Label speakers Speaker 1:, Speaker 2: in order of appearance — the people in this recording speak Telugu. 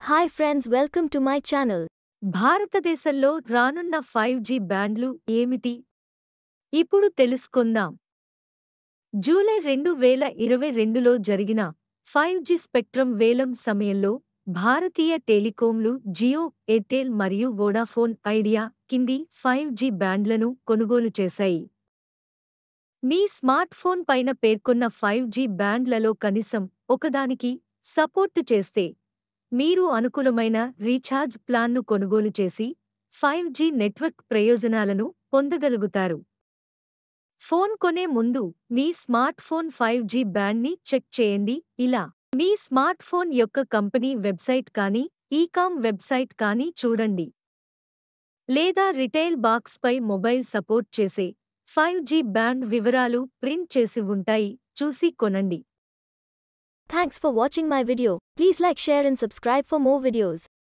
Speaker 1: Hi friends, welcome to my channel.
Speaker 2: భారతదేశంలో రానున్న ఫైవ్ జీ బ్యాండ్లు ఏమిటి ఇప్పుడు తెలుసుకుందాం జూలై రెండు వేల ఇరవై రెండులో జరిగిన ఫైవ్ జీ స్పెక్ట్రమ్ వేలం సమయంలో భారతీయ టెలికాంలు జియో ఎయిర్టెల్ మరియు వోడాఫోన్ ఐడియా కింది ఫైవ్ జీ బ్యాండ్లను కొనుగోలు చేశాయి మీ స్మార్ట్ ఫోన్ పైన పేర్కొన్న ఫైవ్ జీ బ్యాండ్లలో కనీసం ఒకదానికి సపోర్టు చేస్తే మీరు అనుకూలమైన రీఛార్జ్ ప్లాన్ను కొనుగోలు చేసి ఫైవ్ జీ నెట్వర్క్ ప్రయోజనాలను పొందగలుగుతారు ఫోన్ కొనే ముందు మీ స్మార్ట్ ఫోన్ ఫైవ్ జీ బ్యాండ్ని చెక్ చేయండి ఇలా మీ స్మార్ట్ ఫోన్ యొక్క కంపెనీ వెబ్సైట్ కానీ ఈకామ్ వెబ్సైట్ కానీ చూడండి లేదా రిటైల్ బాక్స్పై మొబైల్ సపోర్ట్ చేసే ఫైవ్ జీ బ్యాండ్ వివరాలు ప్రింట్ చేసి ఉంటాయి చూసి కొనండి
Speaker 1: Thanks for watching my video. Please like, share and subscribe for more videos.